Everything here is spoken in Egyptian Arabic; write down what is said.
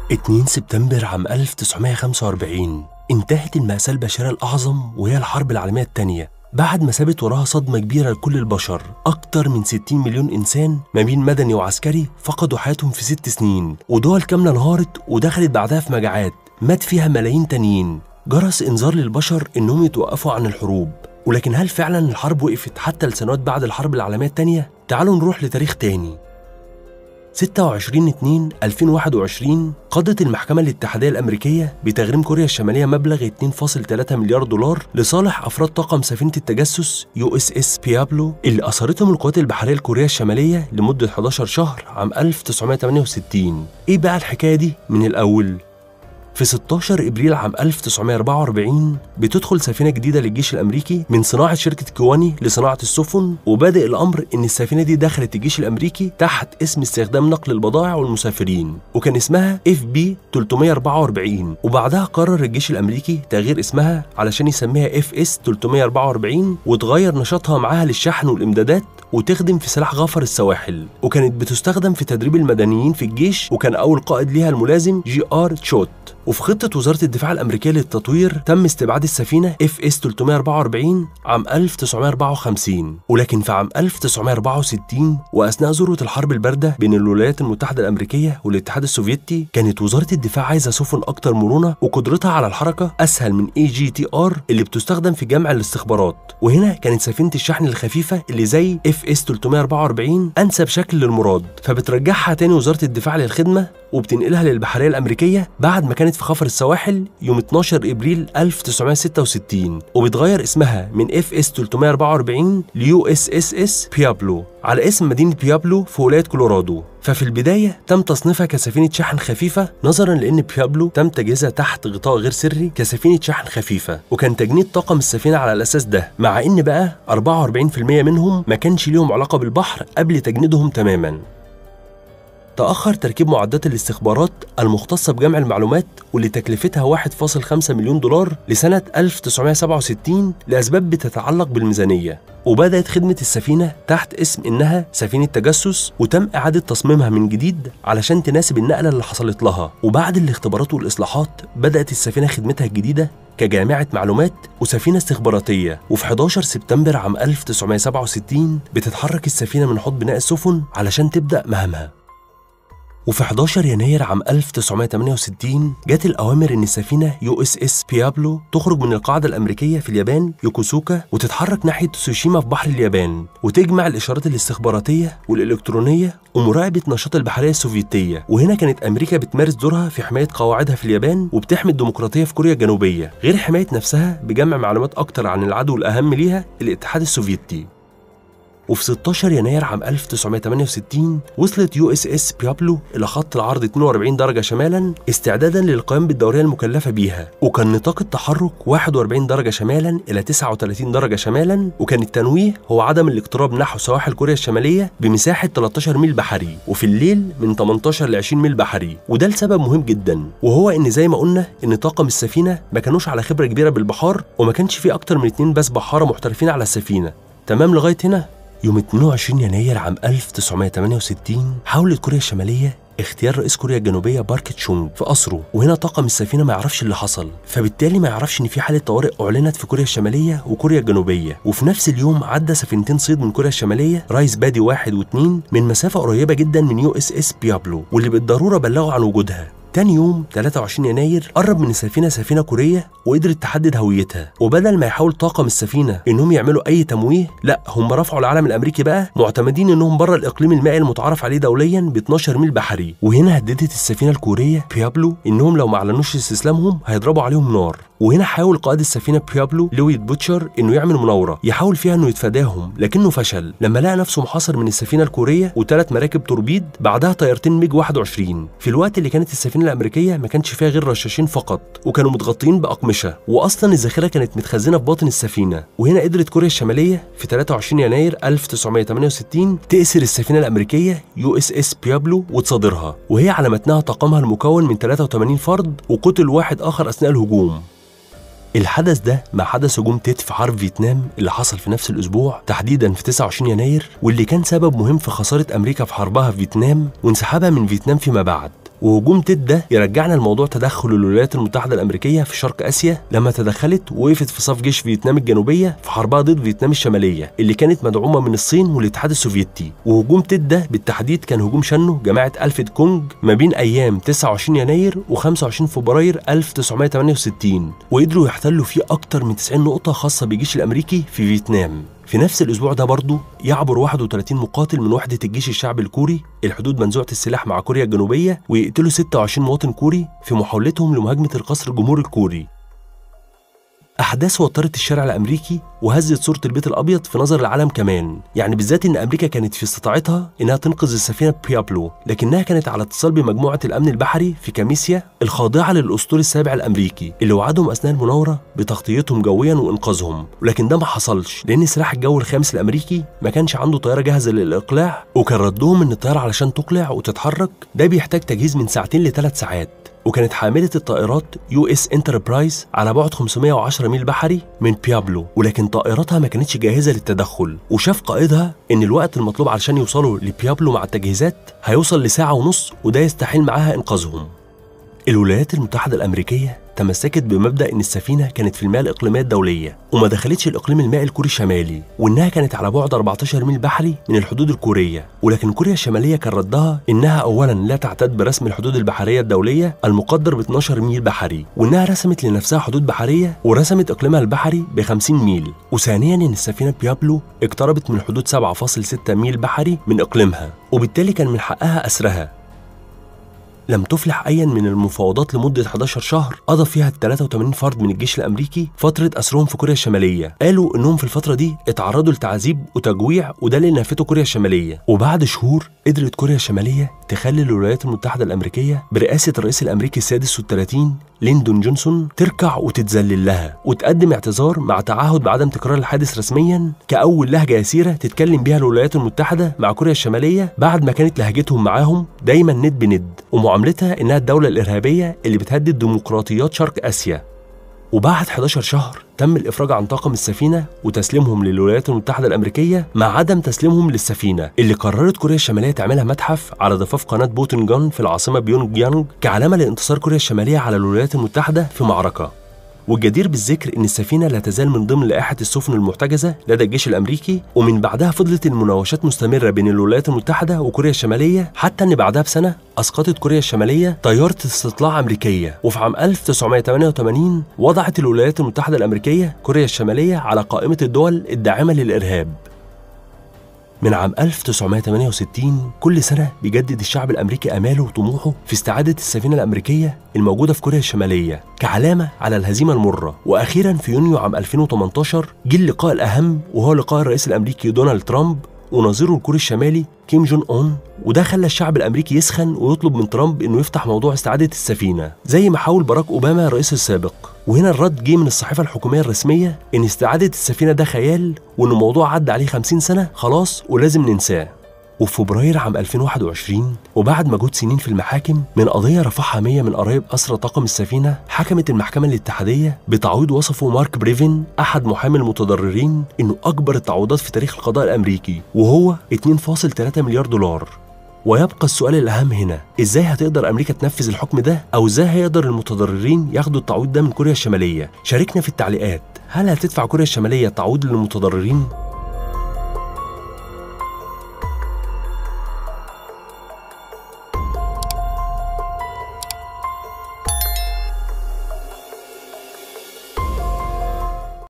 2 سبتمبر عام 1945 انتهت المأساة البشرية الأعظم وهي الحرب العالمية الثانية بعد ما سابت وراها صدمة كبيرة لكل البشر أكتر من 60 مليون إنسان ما بين مدني وعسكري فقدوا حياتهم في ست سنين ودول كاملة انهارت ودخلت بعدها في مجاعات مات فيها ملايين تانيين جرس إنذار للبشر إنهم يتوقفوا عن الحروب ولكن هل فعلا الحرب وقفت حتى لسنوات بعد الحرب العالمية الثانية؟ تعالوا نروح لتاريخ تاني 26 2 2021 قضت المحكمة الاتحادية الأمريكية بتغريم كوريا الشمالية مبلغ 2.3 مليار دولار لصالح أفراد طاقم سفينة التجسس يو اس اس بيابلو اللي أسرتهم القوات البحرية الكورية الشمالية لمدة 11 شهر عام 1968 إيه بقى الحكاية دي من الأول؟ في 16 ابريل عام 1944 بتدخل سفينه جديده للجيش الامريكي من صناعه شركه كواني لصناعه السفن وبادئ الامر ان السفينه دي دخلت الجيش الامريكي تحت اسم استخدام نقل البضائع والمسافرين وكان اسمها اف بي 344 وبعدها قرر الجيش الامريكي تغيير اسمها علشان يسميها اف اس 344 وتغير نشاطها معاها للشحن والامدادات وتخدم في سلاح غفر السواحل وكانت بتستخدم في تدريب المدنيين في الجيش وكان اول قائد ليها الملازم جي ار تشوت وفي خطة وزارة الدفاع الأمريكية للتطوير تم استبعاد السفينة اف اس 344 عام 1954 ولكن في عام 1964 وأثناء ذروة الحرب الباردة بين الولايات المتحدة الأمريكية والاتحاد السوفيتي كانت وزارة الدفاع عايزة سفن أكتر مرونة وقدرتها على الحركة أسهل من اي جي تي ار اللي بتستخدم في جمع الاستخبارات وهنا كانت سفينة الشحن الخفيفة اللي زي اف اس 344 أنسب شكل للمراد فبترجعها تاني وزارة الدفاع للخدمة وبتنقلها للبحرية الأمريكية بعد ما كانت في خفر السواحل يوم 12 ابريل 1966 وبتغير اسمها من اف اس 344 ليو اس اس اس بيابلو على اسم مدينة بيابلو في ولاية كولورادو ففي البداية تم تصنيفها كسفينة شحن خفيفة نظرا لأن بيابلو تم تجهيزها تحت غطاء غير سري كسفينة شحن خفيفة وكان تجنيد طاقم السفينة على الأساس ده مع إن بقى 44% منهم ما كانش ليهم علاقة بالبحر قبل تجنيدهم تماما تأخر تركيب معدات الاستخبارات المختصة بجمع المعلومات واللي تكلفتها 1.5 مليون دولار لسنة 1967 لأسباب بتتعلق بالميزانية وبدأت خدمة السفينة تحت اسم إنها سفينة تجسس وتم إعادة تصميمها من جديد علشان تناسب النقلة اللي حصلت لها وبعد الاختبارات والإصلاحات بدأت السفينة خدمتها الجديدة كجامعة معلومات وسفينة استخباراتية وفي 11 سبتمبر عام 1967 بتتحرك السفينة من حوض بناء السفن علشان تبدأ مهامها وفي 11 يناير عام 1968 جت الأوامر إن السفينة يو اس اس بيابلو تخرج من القاعدة الأمريكية في اليابان يوكوسوكا وتتحرك ناحية تسوشيما في بحر اليابان وتجمع الإشارات الاستخباراتية والإلكترونية ومراقبة نشاط البحرية السوفيتية وهنا كانت أمريكا بتمارس دورها في حماية قواعدها في اليابان وبتحمي الديمقراطية في كوريا الجنوبية غير حماية نفسها بجمع معلومات أكتر عن العدو الأهم ليها الاتحاد السوفيتي وفي 16 يناير عام 1968 وصلت يو اس اس بيابلو إلى خط العرض 42 درجة شمالا استعدادا للقيام بالدورية المكلفة بيها وكان نطاق التحرك 41 درجة شمالا إلى 39 درجة شمالا وكان التنويه هو عدم الاقتراب نحو سواحل كوريا الشمالية بمساحة 13 ميل بحري وفي الليل من 18 ل 20 ميل بحري وده لسبب مهم جدا وهو إن زي ما قلنا إن طاقم السفينة ما كانوش على خبرة كبيرة بالبحار وما كانش في أكتر من اتنين بس بحارة محترفين على السفينة تمام لغاية هنا يوم 22 يناير عام 1968 حاولت كوريا الشمالية اختيار رئيس كوريا الجنوبية بارك تشونج في قصره وهنا طاقم السفينة ما يعرفش اللي حصل فبالتالي ما يعرفش ان في حالة طوارئ اعلنت في كوريا الشمالية وكوريا الجنوبية وفي نفس اليوم عدى سفينتين صيد من كوريا الشمالية رايس بادي واحد واثنين من مسافة قريبة جدا من يو اس اس بيابلو واللي بالضرورة بلغوا عن وجودها تاني يوم 23 يناير قرب من السفينة سفينة كورية وقدرت تحدد هويتها وبدل ما يحاول طاقم السفينة انهم يعملوا اي تمويه لا هم رفعوا العلم الامريكي بقى معتمدين انهم بره الاقليم المائي المتعارف عليه دوليا ب 12 ميل بحري وهنا هددت السفينة الكورية بيابلو انهم لو ما اعلنوش استسلامهم هيضربوا عليهم نار وهنا حاول قائد السفينه بيابلو لويد بوتشر انه يعمل مناوره يحاول فيها انه يتفاداهم لكنه فشل لما لقى نفسه محاصر من السفينه الكوريه وثلاث مراكب توربيد بعدها طيارتين ميج 21 في الوقت اللي كانت السفينه الامريكيه ما كانش فيها غير رشاشين فقط وكانوا متغطيين باقمشه واصلا الذخيره كانت متخزنه في باطن السفينه وهنا قدرت كوريا الشماليه في 23 يناير 1968 تأسر السفينه الامريكيه يو اس اس بيابلو وتصادرها وهي على متنها طاقمها المكون من 83 فرد وقتل واحد اخر اثناء الهجوم الحدث ده مع حدث هجوم تيت في حرب فيتنام اللي حصل في نفس الاسبوع تحديدا في 29 يناير واللي كان سبب مهم في خساره امريكا في حربها في فيتنام وانسحابها من فيتنام فيما بعد وهجوم تيد ده يرجعنا لموضوع تدخل الولايات المتحدة الأمريكية في شرق آسيا لما تدخلت ووقفت في صف جيش فيتنام الجنوبية في حربها ضد فيتنام الشمالية اللي كانت مدعومة من الصين والاتحاد السوفيتي وهجوم تيد ده بالتحديد كان هجوم شنه جماعة ألفيد كونج ما بين أيام 29 يناير و25 فبراير 1968 وقدروا يحتلوا فيه أكتر من 90 نقطة خاصة بالجيش الأمريكي في فيتنام في نفس الأسبوع ده برضه يعبر 31 مقاتل من وحدة الجيش الشعبي الكوري الحدود منزوعة السلاح مع كوريا الجنوبية ويقتلوا 26 مواطن كوري في محاولتهم لمهاجمة القصر الجمهوري الكوري أحداث وترت الشارع الأمريكي وهزت صورة البيت الأبيض في نظر العالم كمان يعني بالذات إن أمريكا كانت في استطاعتها إنها تنقذ السفينة بيابلو لكنها كانت على اتصال بمجموعة الأمن البحري في كاميسيا الخاضعة للأسطول السابع الأمريكي اللي وعدهم أثناء المناورة بتغطيتهم جويا وإنقاذهم ولكن ده ما حصلش لأن سلاح الجو الخامس الأمريكي ما كانش عنده طيارة جاهزة للإقلاع وكان ردهم إن الطيارة علشان تقلع وتتحرك ده بيحتاج تجهيز من ساعتين لثلاث ساعات وكانت حاملة الطائرات يو اس انتربرايز على بعد 510 ميل بحري من بيابلو ولكن طائراتها ما كانتش جاهزة للتدخل وشاف قائدها ان الوقت المطلوب علشان يوصلوا لبيابلو مع التجهيزات هيوصل لساعة ونص وده يستحيل معاها انقاذهم الولايات المتحدة الأمريكية تمسكت بمبدأ إن السفينة كانت في المياه الإقليمية الدولية وما دخلتش الإقليم المائي الكوري الشمالي وإنها كانت على بعد 14 ميل بحري من الحدود الكورية ولكن كوريا الشمالية كان ردها إنها أولا لا تعتد برسم الحدود البحرية الدولية المقدر ب 12 ميل بحري وإنها رسمت لنفسها حدود بحرية ورسمت إقليمها البحري ب 50 ميل وثانيا إن السفينة بيابلو اقتربت من حدود 7.6 ميل بحري من إقليمها وبالتالي كان من حقها أسرها لم تفلح أيا من المفاوضات لمدة 11 شهر قضى فيها ال 83 فرد من الجيش الأمريكي فترة أسرهم في كوريا الشمالية قالوا إنهم في الفترة دي اتعرضوا لتعذيب وتجويع وده اللي نفته كوريا الشمالية وبعد شهور قدرت كوريا الشمالية تخلي الولايات المتحدة الأمريكية برئاسة الرئيس الأمريكي السادس والثلاثين ليندون جونسون تركع وتتذلل لها وتقدم اعتذار مع تعهد بعدم تكرار الحادث رسميا كأول لهجة يسيرة تتكلم بها الولايات المتحدة مع كوريا الشمالية بعد ما كانت لهجتهم معاهم دايما ند بند ومعاملتها إنها الدولة الإرهابية اللي بتهدد ديمقراطيات شرق آسيا وبعد 11 شهر تم الإفراج عن طاقم السفينة وتسليمهم للولايات المتحدة الأمريكية مع عدم تسليمهم للسفينة اللي قررت كوريا الشمالية تعملها متحف على ضفاف قناة بوتنجان في العاصمة بيونج يانج كعلامة لانتصار كوريا الشمالية على الولايات المتحدة في معركة والجدير بالذكر ان السفينه لا تزال من ضمن لائحه السفن المحتجزه لدى الجيش الامريكي ومن بعدها فضلت المناوشات مستمره بين الولايات المتحده وكوريا الشماليه حتى ان بعدها بسنه اسقطت كوريا الشماليه طياره استطلاع امريكيه وفي عام 1988 وضعت الولايات المتحده الامريكيه كوريا الشماليه على قائمه الدول الداعمه للارهاب من عام 1968 كل سنة بيجدد الشعب الأمريكي آماله وطموحه في استعادة السفينة الأمريكية الموجودة في كوريا الشمالية كعلامة على الهزيمة المرة وأخيرا في يونيو عام 2018 جه اللقاء الأهم وهو لقاء الرئيس الأمريكي دونالد ترامب ونظيره الكوري الشمالي كيم جون اون وده خلى الشعب الامريكي يسخن ويطلب من ترامب انه يفتح موضوع استعاده السفينه زي ما حاول باراك اوباما الرئيس السابق وهنا الرد جه من الصحيفه الحكوميه الرسميه ان استعاده السفينه ده خيال وان الموضوع عدى عليه 50 سنه خلاص ولازم ننساه وفي فبراير عام 2021 وبعد مجهود سنين في المحاكم من قضية رفعها 100 من قرايب أسرى طاقم السفينة حكمت المحكمة الاتحادية بتعويض وصفه مارك بريفن أحد محامي المتضررين إنه أكبر التعويضات في تاريخ القضاء الأمريكي وهو 2.3 مليار دولار ويبقى السؤال الأهم هنا إزاي هتقدر أمريكا تنفذ الحكم ده أو إزاي هيقدر المتضررين ياخدوا التعويض ده من كوريا الشمالية شاركنا في التعليقات هل هتدفع كوريا الشمالية تعويض للمتضررين؟